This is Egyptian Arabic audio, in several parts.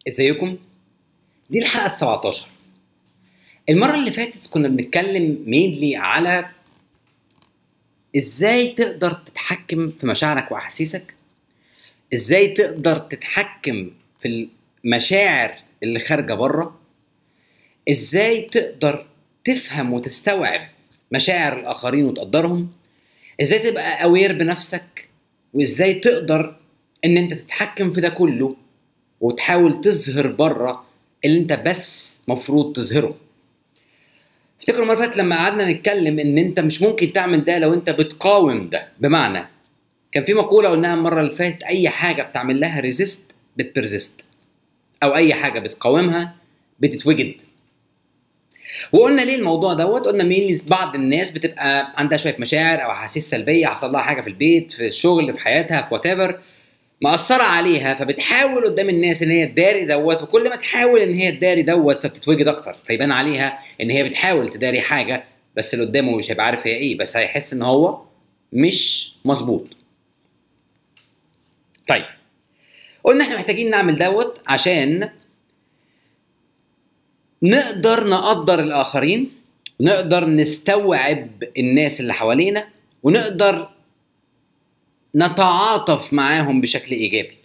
ازيكم دي الحلقه ال 17 المره اللي فاتت كنا بنتكلم مينلي على ازاي تقدر تتحكم في مشاعرك واحاسيسك ازاي تقدر تتحكم في المشاعر اللي خارجه بره ازاي تقدر تفهم وتستوعب مشاعر الاخرين وتقدرهم ازاي تبقى اوير بنفسك وازاي تقدر ان انت تتحكم في ده كله وتحاول تظهر بره اللي انت بس مفروض تظهره افتكروا المره اللي فاتت لما قعدنا نتكلم ان انت مش ممكن تعمل ده لو انت بتقاوم ده بمعنى كان في مقوله قلناها المره اللي فاتت اي حاجه بتعمل لها ريزيست بتبرزست او اي حاجه بتقاومها بتتوجد وقلنا ليه الموضوع دوت قلنا مين بعض الناس بتبقى عندها شويه مشاعر او احاسيس سلبيه حصل لها حاجه في البيت في الشغل في حياتها في وات مأثرة عليها فبتحاول قدام الناس ان هي تداري دوت وكل ما تحاول ان هي تداري دوت فبتتوجد اكتر فيبان عليها ان هي بتحاول تداري حاجه بس اللي قدامه مش هيبقى عارف هي ايه بس هيحس ان هو مش مظبوط طيب قلنا احنا محتاجين نعمل دوت عشان نقدر نقدر الاخرين ونقدر نستوعب الناس اللي حوالينا ونقدر نتعاطف معاهم بشكل ايجابي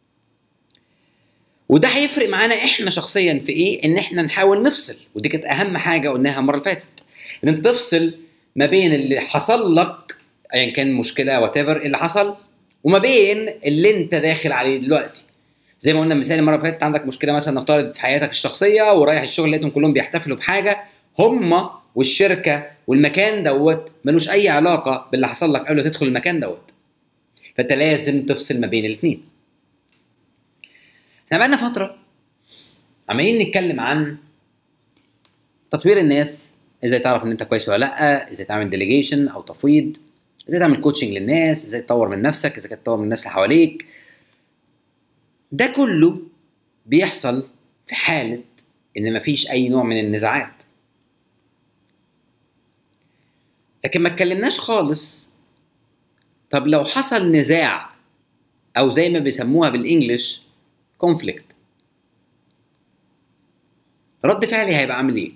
وده هيفرق معانا احنا شخصيا في ايه ان احنا نحاول نفصل ودي كانت اهم حاجه قلناها المره اللي فاتت ان انت تفصل ما بين اللي حصل لك ايا كان مشكله وات اللي حصل وما بين اللي انت داخل عليه دلوقتي زي ما قلنا مثال المره اللي فاتت عندك مشكله مثلا نفترض في حياتك الشخصيه ورايح الشغل لقيتهم كلهم بيحتفلوا بحاجه هم والشركه والمكان دوت ملوش اي علاقه باللي حصل لك قبل ما تدخل المكان دوت فانت لازم تفصل ما بين الاثنين احنا بقالنا فتره عمالين نتكلم عن تطوير الناس ازاي تعرف ان انت كويس ولا لا ازاي تعمل ديليجيشن او تفويض ازاي تعمل كوتشنج للناس ازاي تطور من نفسك ازاي تطور من الناس اللي حواليك ده كله بيحصل في حالة إن مفيش أي نوع من النزاعات لكن ما اتكلمناش خالص طب لو حصل نزاع أو زي ما بيسموها بالإنجلش كونفليكت رد فعلي هيبقى عامل إيه؟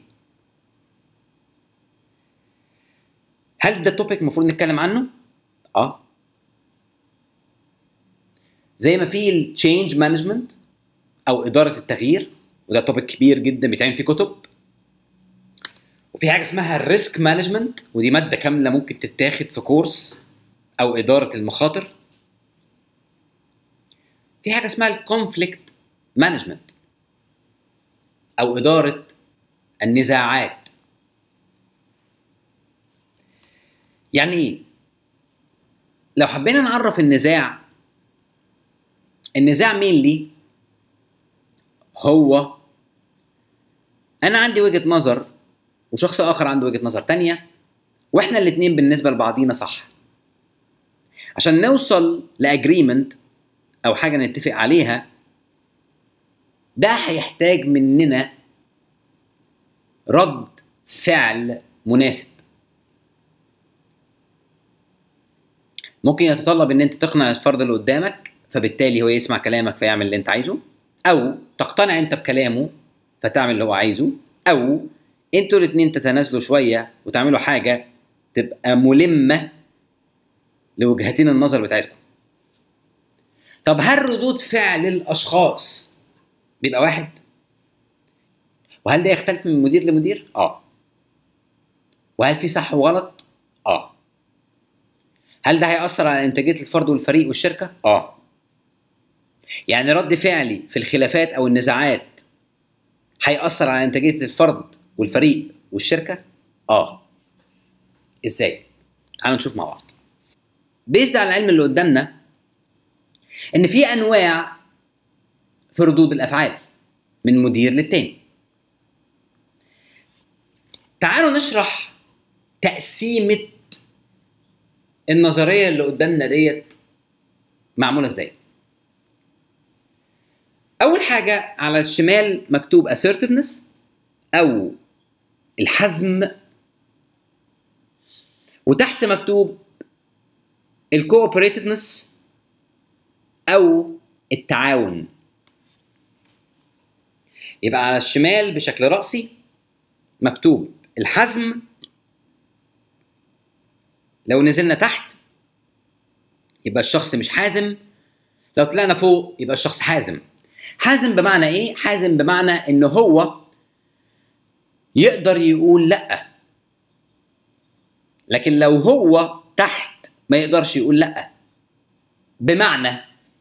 هل ده توبيك المفروض نتكلم عنه؟ اه زي ما في التشينج مانجمنت او اداره التغيير وده توبيك كبير جدا بيتعمل فيه كتب وفي حاجه اسمها الريسك مانجمنت ودي ماده كامله ممكن تتاخد في كورس او اداره المخاطر في حاجه اسمها الكونفليكت مانجمنت او اداره النزاعات يعني ايه لو حبينا نعرف النزاع النزاع مين لي هو انا عندي وجهه نظر وشخص اخر عنده وجهه نظر تانية واحنا الاتنين بالنسبه لبعضينا صح عشان نوصل لاجريمنت او حاجه نتفق عليها ده هيحتاج مننا رد فعل مناسب ممكن يتطلب ان انت تقنع الفرد اللي قدامك فبالتالي هو يسمع كلامك فيعمل اللي انت عايزه او تقتنع انت بكلامه فتعمل اللي هو عايزه او انتوا الاثنين تتنازلوا شويه وتعملوا حاجه تبقى ملمه لوجهتين النظر بتاعتكم طب هل ردود فعل الاشخاص بيبقى واحد وهل ده يختلف من مدير لمدير اه وهل في صح وغلط اه هل ده هيأثر على إنتاجية الفرد والفريق والشركة؟ آه. يعني رد فعلي في الخلافات أو النزاعات هيأثر على إنتاجية الفرد والفريق والشركة؟ آه. إزاي؟ تعالوا نشوف مع بعض. بيزد على العلم اللي قدامنا إن في أنواع في ردود الأفعال من مدير للتاني. تعالوا نشرح تقسيمة النظريه اللي قدامنا ديت معموله ازاي اول حاجه على الشمال مكتوب assertiveness او الحزم وتحت مكتوب الكوبريتيفنس او التعاون يبقى على الشمال بشكل رأسي مكتوب الحزم لو نزلنا تحت يبقى الشخص مش حازم لو طلعنا فوق يبقى الشخص حازم حازم بمعنى ايه حازم بمعنى ان هو يقدر يقول لا لكن لو هو تحت ما يقدرش يقول لا بمعنى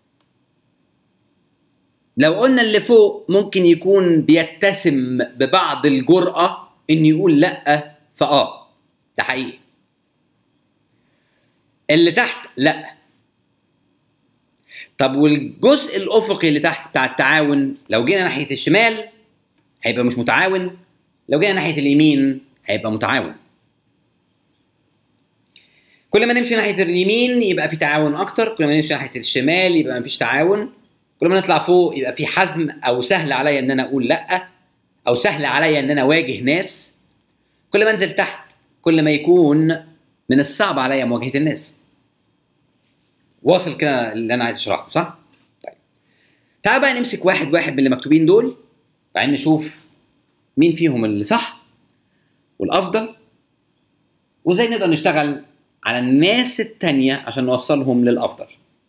لو قلنا اللي فوق ممكن يكون بيتسم ببعض الجرأة إن يقول لأ فآه ده حقيقي اللي تحت لأ طب والجزء الأفقي اللي تحت بتاع التعاون لو جينا ناحية الشمال هيبقى مش متعاون لو جينا ناحية اليمين هيبقى متعاون كل ما نمشي ناحيه اليمين يبقى في تعاون اكتر كل ما نمشي ناحيه الشمال يبقى مفيش تعاون كل ما نطلع فوق يبقى في حزم او سهل عليا ان انا اقول لا او سهل عليا ان انا اواجه ناس كل ما انزل تحت كل ما يكون من الصعب عليا مواجهه الناس واصل كده اللي انا عايز اشرحه صح طيب تعال بقى نمسك واحد واحد من اللي مكتوبين دول بعدين نشوف مين فيهم اللي صح والافضل وازاي نقدر نشتغل على الناس التانية عشان نوصلهم للأفضل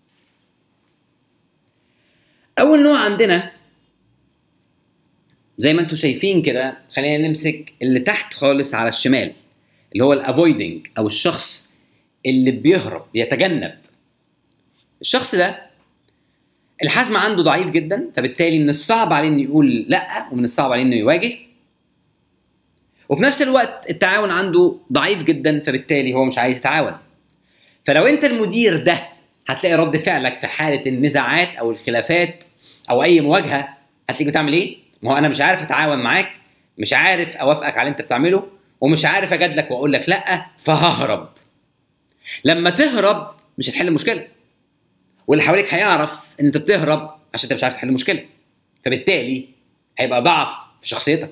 أول نوع عندنا زي ما انتم شايفين كده خلينا نمسك اللي تحت خالص على الشمال اللي هو الافويدنج او الشخص اللي بيهرب بيتجنب الشخص ده الحزم عنده ضعيف جدا فبالتالي من الصعب عليه انه يقول لا ومن الصعب عليه انه يواجه وفي نفس الوقت التعاون عنده ضعيف جدا فبالتالي هو مش عايز يتعاون فلو انت المدير ده هتلاقي رد فعلك في حاله النزاعات او الخلافات او اي مواجهه هتلاقيك بتعمل ايه ما هو انا مش عارف اتعاون معاك مش عارف اوافقك على اللي انت بتعمله ومش عارف اجادلك واقول لك لا فههرب لما تهرب مش هتحل المشكله واللي حواليك هيعرف ان انت بتهرب عشان انت مش عارف تحل المشكله فبالتالي هيبقى ضعف في شخصيتك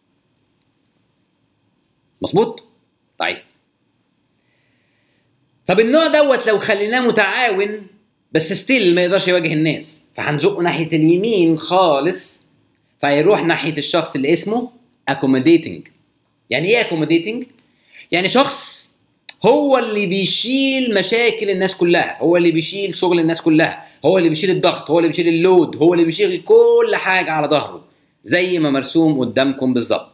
مظبوط طيب طب النوع دوت لو خليناه متعاون بس ستيل ما يقدرش يواجه الناس فهنزقه ناحيه اليمين خالص فيروح ناحيه الشخص اللي اسمه accommodating يعني ايه accommodating يعني شخص هو اللي بيشيل مشاكل الناس كلها هو اللي بيشيل شغل الناس كلها هو اللي بيشيل الضغط هو اللي بيشيل اللود هو اللي بيشيل كل حاجه على ظهره زي ما مرسوم قدامكم بالظبط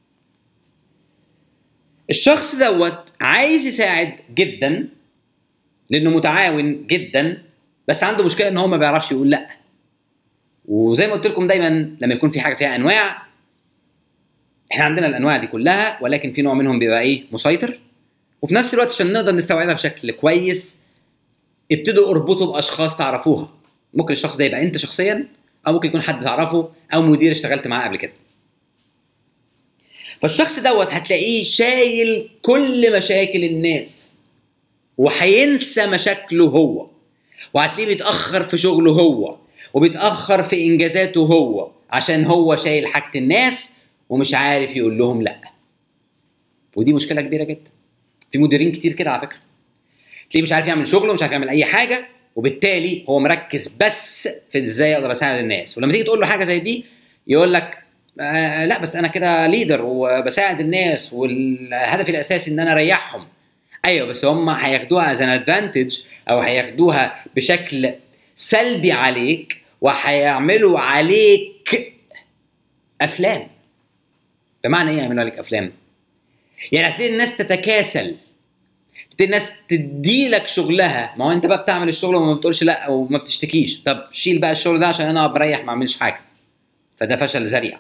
الشخص دوت عايز يساعد جدا لانه متعاون جدا بس عنده مشكله ان هو ما بيعرفش يقول لا وزي ما قلت لكم دايما لما يكون في حاجه فيها انواع احنا عندنا الانواع دي كلها ولكن في نوع منهم بيبقى ايه مسيطر وفي نفس الوقت عشان نقدر نستوعبها بشكل كويس ابتدوا اربطوا باشخاص تعرفوها ممكن الشخص ده يبقى انت شخصيا او ممكن يكون حد تعرفه او مدير اشتغلت معاه قبل كده فالشخص دوت هتلاقيه شايل كل مشاكل الناس وهينسى مشاكله هو وهتلاقيه بيتاخر في شغله هو وبيتاخر في انجازاته هو عشان هو شايل حاجه الناس ومش عارف يقول لهم لا ودي مشكله كبيره جدا في مديرين كتير كده على فكره تلاقيه مش عارف يعمل شغله مش عارف يعمل اي حاجه وبالتالي هو مركز بس في ازاي اقدر اساعد الناس ولما تيجي تقول له حاجه زي دي يقول لك آه لا بس انا كده ليدر وبساعد الناس والهدف الاساسي ان انا اريحهم ايوه بس هم هياخدوها از ان ادفانتج او هياخدوها بشكل سلبي عليك وهيعملوا عليك افلام بمعنى ايه يعملوا عليك افلام يعني هتبتدي الناس تتكاسل تبتدي الناس تدي لك شغلها ما هو انت بقى بتعمل الشغل وما بتقولش لا وما بتشتكيش طب شيل بقى الشغل ده عشان انا بريح ما اعملش حاجه فده فشل ذريع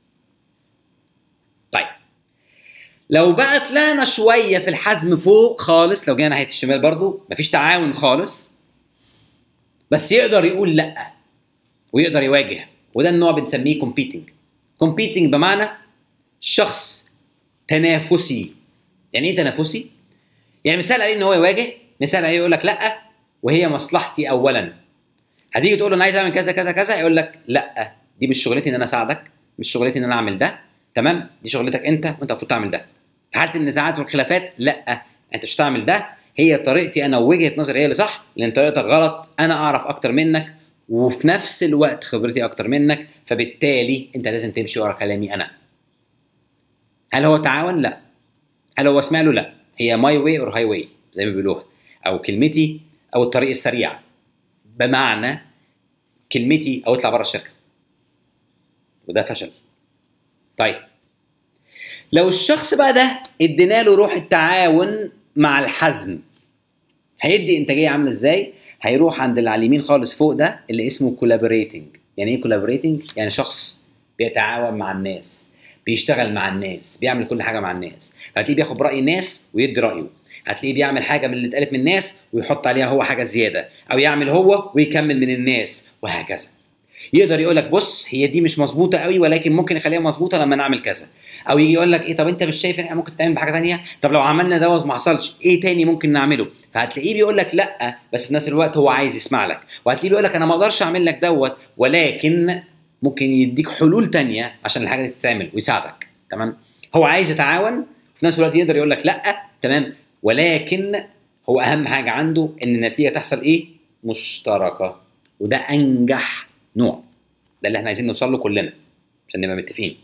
طيب لو بقى طلعنا شويه في الحزم فوق خالص لو جينا ناحيه الشمال برضو مفيش تعاون خالص بس يقدر يقول لا ويقدر يواجه وده النوع بنسميه كومبيتنج كومبيتنج بمعنى شخص تنافسي يعني ايه تنافسي يعني مثال عليه ان هو يواجه مثال عليه يقول لك لا وهي مصلحتي اولا هتيجي تقول له انا عايز اعمل كذا كذا كذا يقول لك لا دي مش شغلتي ان انا اساعدك مش شغلتي ان انا اعمل ده تمام دي شغلتك انت وانت المفروض تعمل ده في حاله النزاعات والخلافات لا انت مش هتعمل ده هي طريقتي انا ووجهه نظري هي اللي صح لان طريقتك غلط انا اعرف اكتر منك وفي نفس الوقت خبرتي اكتر منك فبالتالي انت لازم تمشي ورا كلامي انا هل هو تعاون لا هل هو اسمع له لا هي ماي واي اور هاي واي زي ما بيقولوها او كلمتي او الطريق السريع بمعنى كلمتي او اطلع بره الشركه وده فشل طيب لو الشخص بقى ده ادينا له روح التعاون مع الحزم هيدي انتاجيه عامله ازاي هيروح عند اللي على اليمين خالص فوق ده اللي اسمه كولابوريتنج يعني ايه كولابوريتنج يعني شخص بيتعاون مع الناس بيشتغل مع الناس بيعمل كل حاجه مع الناس فهتلاقيه بياخد براي الناس ويدي رايه هتلاقيه بيعمل حاجه من اللي اتقالت من الناس ويحط عليها هو حاجه زياده او يعمل هو ويكمل من الناس وهكذا يقدر يقول لك بص هي دي مش مظبوطه قوي ولكن ممكن نخليها مظبوطه لما نعمل كذا او يجي يقول لك ايه طب انت مش شايف ان ممكن تتعمل بحاجه ثانيه طب لو عملنا دوت ما حصلش ايه تاني ممكن نعمله فهتلاقيه بيقول لك لا بس في نفس الوقت هو عايز يسمع لك وهتلاقيه بيقول لك انا ما اقدرش اعمل لك دوت ولكن ممكن يديك حلول تانية عشان الحاجه دي تتعمل ويساعدك تمام هو عايز يتعاون في نفس الوقت يقدر يقول لك لا تمام ولكن هو اهم حاجه عنده ان النتيجه تحصل ايه مشتركه وده انجح نوع ده اللي احنا عايزين نوصل له كلنا عشان نبقى متفقين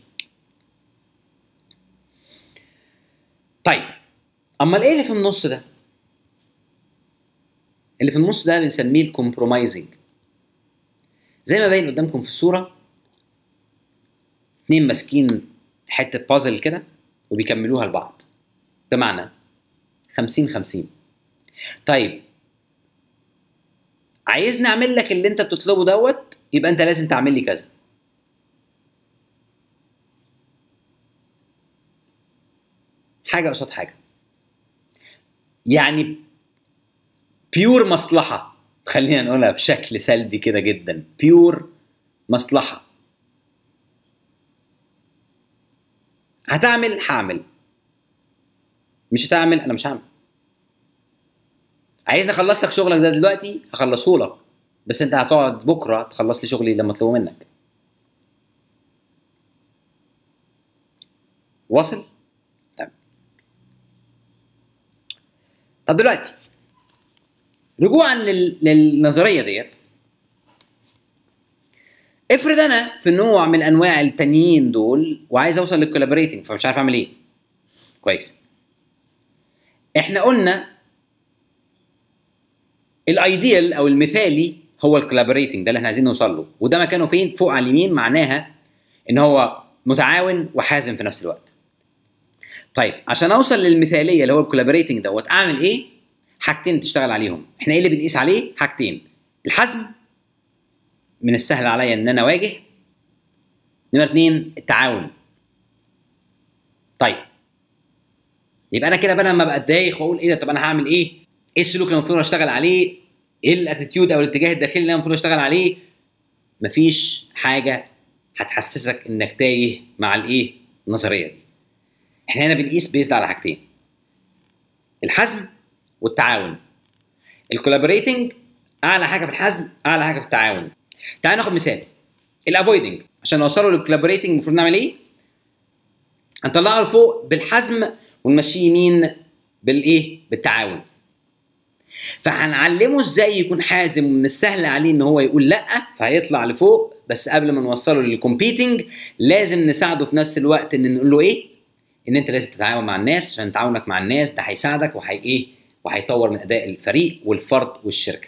طيب امال ايه اللي في النص ده اللي في النص ده بنسميه الكومبرومايزنج زي ما باين قدامكم في الصوره اتنين ماسكين حته بازل كده وبيكملوها لبعض بمعنى 50 50 طيب عايزني اعمل لك اللي انت بتطلبه دوت يبقى انت لازم تعمل لي كذا حاجه قصاد حاجه يعني بيور مصلحه خلينا نقولها بشكل سلبي كده جدا بيور مصلحه هتعمل هعمل مش هتعمل انا مش هعمل عايزني اخلص لك شغلك ده دلوقتي هخلصه لك بس انت هتقعد بكره تخلص لي شغلي لما اطلبه منك واصل تمام طب دلوقتي رجوعا لل... للنظريه ديت افرض انا في نوع من انواع التانيين دول وعايز اوصل للكولابوريتنج فمش عارف اعمل ايه كويس احنا قلنا الايديال او المثالي هو الكولابوريتنج ده اللي احنا عايزين نوصل له وده مكانه فين فوق على اليمين معناها ان هو متعاون وحازم في نفس الوقت طيب عشان اوصل للمثاليه اللي هو الكولابوريتنج دوت اعمل ايه حاجتين تشتغل عليهم احنا ايه اللي بنقيس عليه حاجتين الحزم من السهل عليا ان انا اواجه نمرة اتنين التعاون طيب يبقى انا كده بدل ما ابقى اتضايق واقول ايه ده طب انا هعمل ايه؟ ايه السلوك اللي المفروض اشتغل عليه؟ ايه الاتيتيود او الاتجاه الداخلي اللي انا المفروض اشتغل عليه؟ مفيش حاجه هتحسسك انك تايه مع الايه؟ النظريه دي. احنا هنا بنقيس بيزد على حاجتين. الحزم والتعاون. الكولابوريتنج اعلى حاجه في الحزم اعلى حاجه في التعاون. تعال ناخد مثال. الافويدنج عشان نوصله للكولابوريتنج المفروض نعمل ايه؟ هنطلعه لفوق بالحزم ونمشيه يمين بالايه؟ بالتعاون. فهنعلمه ازاي يكون حازم ومن السهل عليه ان هو يقول لا فهيطلع لفوق بس قبل ما نوصله للكومبيتنج لازم نساعده في نفس الوقت ان نقول له ايه؟ ان انت لازم تتعاون مع الناس عشان تعاونك مع الناس ده هيساعدك وهي ايه؟ وهيطور من اداء الفريق والفرد والشركه.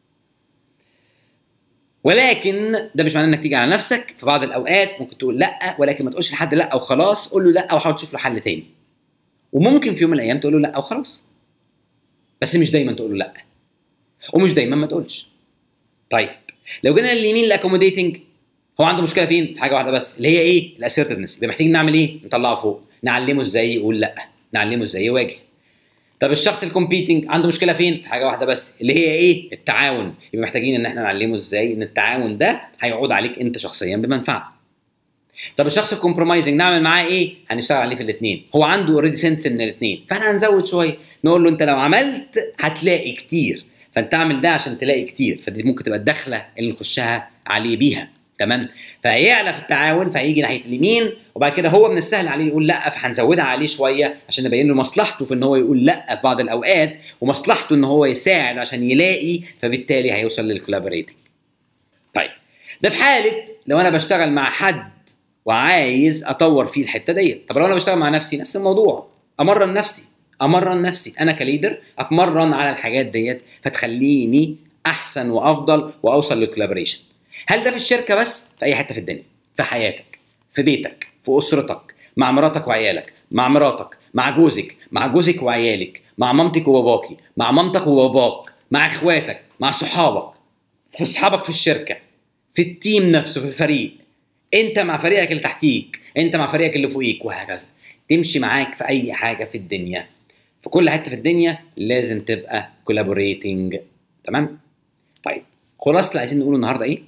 ولكن ده مش معناه انك تيجي على نفسك في بعض الاوقات ممكن تقول لا ولكن ما تقولش لحد لا وخلاص قول له لا وحاول تشوف له حل تاني. وممكن في يوم من الايام تقول له لا وخلاص. بس مش دايما تقول له لا. ومش دايما ما تقولش. طيب لو جينا لليمين الاكوموديتنج هو عنده مشكله فين؟ في حاجه واحده بس اللي هي ايه؟ الاسيرتفنس يبقى محتاجين نعمل ايه؟ نطلعه فوق نعلمه ازاي يقول لا نعلمه ازاي يواجه طب الشخص الكومبيتنج عنده مشكله فين؟ في حاجه واحده بس اللي هي ايه؟ التعاون يبقى محتاجين ان احنا نعلمه ازاي ان التعاون ده هيعود عليك انت شخصيا بمنفعه طب الشخص الكومبرومايزنج نعمل معاه ايه؟ هنشتغل عليه في الاثنين هو عنده اوريدي سنس من الاثنين فاحنا هنزود شويه نقول له انت لو عملت هتلاقي كتير فانت اعمل ده عشان تلاقي كتير فدي ممكن تبقى الدخله اللي نخشها عليه بيها تمام فهيعلى في التعاون فهيجي ناحيه اليمين وبعد كده هو من السهل عليه يقول لا فهنزودها عليه شويه عشان نبين له مصلحته في ان هو يقول لا في بعض الاوقات ومصلحته ان هو يساعد عشان يلاقي فبالتالي هيوصل للكولابوريتنج طيب ده في حاله لو انا بشتغل مع حد وعايز اطور فيه الحته ديت طب لو انا بشتغل مع نفسي نفس الموضوع امرن نفسي امرن نفسي انا كليدر اتمرن على الحاجات ديت فتخليني احسن وافضل واوصل للكولابوريشن هل ده في الشركه بس في اي حته في الدنيا في حياتك في بيتك في اسرتك مع مراتك وعيالك مع مراتك مع جوزك مع جوزك وعيالك مع مامتك وباباكي مع مامتك وباباك مع اخواتك مع صحابك في اصحابك في الشركه في التيم نفسه في الفريق انت مع فريقك اللي تحتيك انت مع فريقك اللي فوقيك وهكذا تمشي معاك في اي حاجه في الدنيا في كل حته في الدنيا لازم تبقى كولابوريتنج تمام طيب خلاص اللي عايزين نقوله النهارده ايه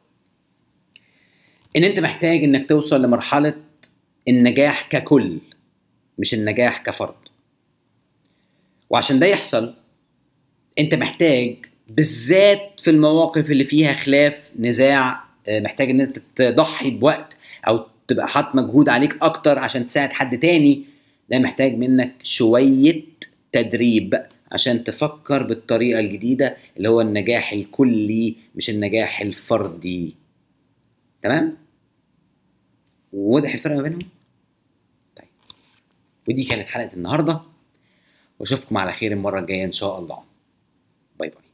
ان انت محتاج انك توصل لمرحله النجاح ككل مش النجاح كفرد وعشان ده يحصل انت محتاج بالذات في المواقف اللي فيها خلاف نزاع آه، محتاج ان انت تضحي بوقت او تبقى حاطط مجهود عليك اكتر عشان تساعد حد تاني ده محتاج منك شويه تدريب عشان تفكر بالطريقه الجديده اللي هو النجاح الكلي مش النجاح الفردي تمام واضح الفرق ما بينهم طيب ودي كانت حلقه النهارده واشوفكم على خير المره الجايه ان شاء الله باي باي